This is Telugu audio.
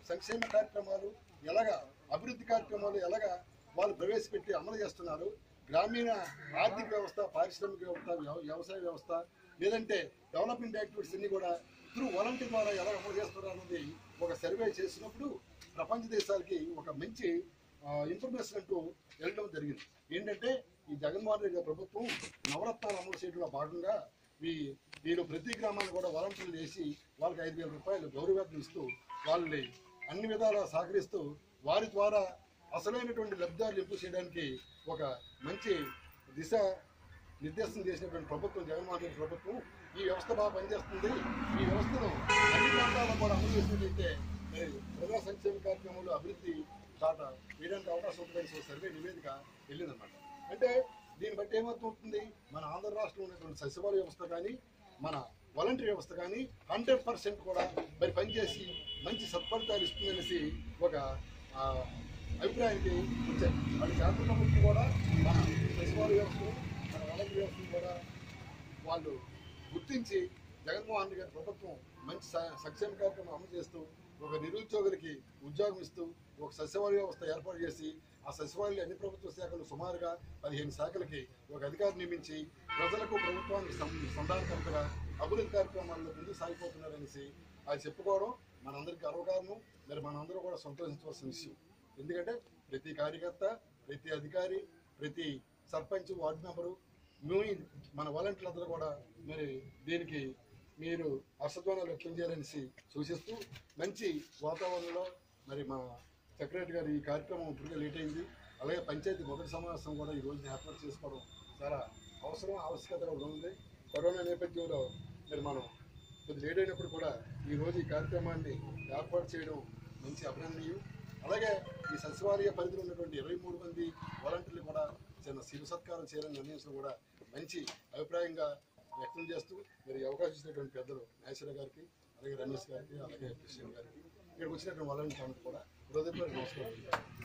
సంక్షేమ కార్యక్రమాలు ఎలాగా అభివృద్ధి కార్యక్రమాలు ఎలాగా వాళ్ళు ప్రవేశపెట్టి అమలు చేస్తున్నారు గ్రామీణ ఆర్థిక వ్యవస్థ పారిశ్రామిక వ్యవస్థ వ్యవ- వ్యవసాయ వ్యవస్థ లేదంటే డెవలప్మెంట్ యాక్టివిటీస్ అన్ని కూడా త్రూ వాలంటీర్ ద్వారా ఎలా అమలు చేస్తున్నారు అన్నది ఒక సర్వే చేసినప్పుడు ప్రపంచ దేశాలకి ఒక మంచి ఇన్ఫర్మేషన్ అంటూ వెళ్ళడం జరిగింది ఏంటంటే ఈ జగన్మోహన్ రెడ్డి గారి ప్రభుత్వం నవరత్నాలు అమలు చేయడంలో భాగంగా ఈ వీళ్ళు ప్రతి గ్రామాన్ని కూడా వాలంటీర్లు చేసి వాళ్ళకి ఐదు వేల రూపాయలు గౌరవేతనం ఇస్తూ వాళ్ళని అన్ని విధాలా సహకరిస్తూ వారి ద్వారా అసలైనటువంటి లబ్ధిదారులు ఎంపిక చేయడానికి ఒక మంచి దిశ నిర్దేశం చేసినటువంటి ప్రభుత్వం జగన్మోహన్ రెడ్డి ప్రభుత్వం ఈ వ్యవస్థ బాగా పనిచేస్తుంది ఈ వ్యవస్థను అన్ని ప్రాంతాల్లో కూడా అమలు చేసినట్లయితే మరి ప్రజా సంక్షేమ కార్యక్రమాలు అభివృద్ధి చాట వేయడానికి అవకాశం ఉంటుందని సర్వే నివేదిక వెళ్ళిందన్నమాట అంటే దీన్ని బట్టి ఏమవుతుంది మన ఆంధ్ర రాష్ట్రంలో ఉన్నటువంటి సచివాలయ వ్యవస్థ కానీ మన వాలంటీర్ వ్యవస్థ కానీ హండ్రెడ్ పర్సెంట్ కూడా మరి పనిచేసి మంచి సత్ఫలితాలు ఇస్తుందనేసి ఒక ఆ, అభిప్రాయానికి వచ్చారు అది కేంద్ర ప్రభుత్వం కూడా మన సచివాలయ వ్యవస్థను మన వాలంటీర్ వ్యవస్థను కూడా వాళ్ళు గుర్తించి జగన్మోహన్ రెడ్డి గారి ప్రభుత్వం మంచి స- సంక్షేమ కార్యక్రమం అమలు చేస్తూ ఒక నిరుద్యోగులకి ఉద్యోగం ఇస్తూ ఒక సచివాలయ వ్యవస్థ ఏర్పాటు చేసి ఆ సచివాలయ అన్ని ప్రభుత్వ శాఖలు సుమారుగా పదిహేను శాఖలకి ఒక అధికారి నియమించి ప్రజలకు ప్రభుత్వానికి సం- సంధానకర్తగా అభివృద్ధి కార్యక్రమాల్లో ముందుకు సాగిపోతున్నారనేసి అది చెప్పుకోవడం మనందరికీ గర్వకారణం మరి మనందరూ కూడా సంతోషించవలసిన విషయం ఎందుకంటే ప్రతి కార్యకర్త ప్రతి అధికారి ప్రతి సర్పంచ్ వార్డు మెంబరు మీ మన వాలంటీర్లందరూ కూడా మరి దీనికి మీరు హర్షధ్వానాలు వ్యక్తం చేయాలనేసి సూచిస్తూ మంచి వాతావరణంలో మరి మా సెక్రటరీ గారు ఈ కార్యక్రమం ఇప్పటికే లేట్ అయింది అలాగే పంచాయతీ మొదటి సమావేశం కూడా ఈ రోజున ఏర్పాటు చేసుకోవడం చాలా అవసరం ఆవశ్యకత కూడా ఉంది కరోనా నేపథ్యంలో మరి మనం కొద్ది లేట్ అయినప్పుడు కూడా ఈ రోజు ఈ కార్యక్రమాన్ని ఏర్పాటు చేయడం మంచి అభినందనీయం అలాగే ఈ సచివాలయ పరిధిలో ఉన్నటువంటి ఇరవై మూడు మంది వాలంటీర్లు కూడా చిన్న శివ సత్కారం చేయాలని నిర్ణయించడం కూడా మంచి అభిప్రాయంగా వ్యక్తం చేస్తూ మరి ఈ అవకాశం ఇచ్చినటువంటి పెద్దలు నాగేశ్వర గారికి అలాగే రమేష్ గారికి అలాగే కృష్ణ గారికి ఇక్కడికి వచ్చినటువంటి వాలంటీర్ కూడా హృదయపూర్వక నమస్కారం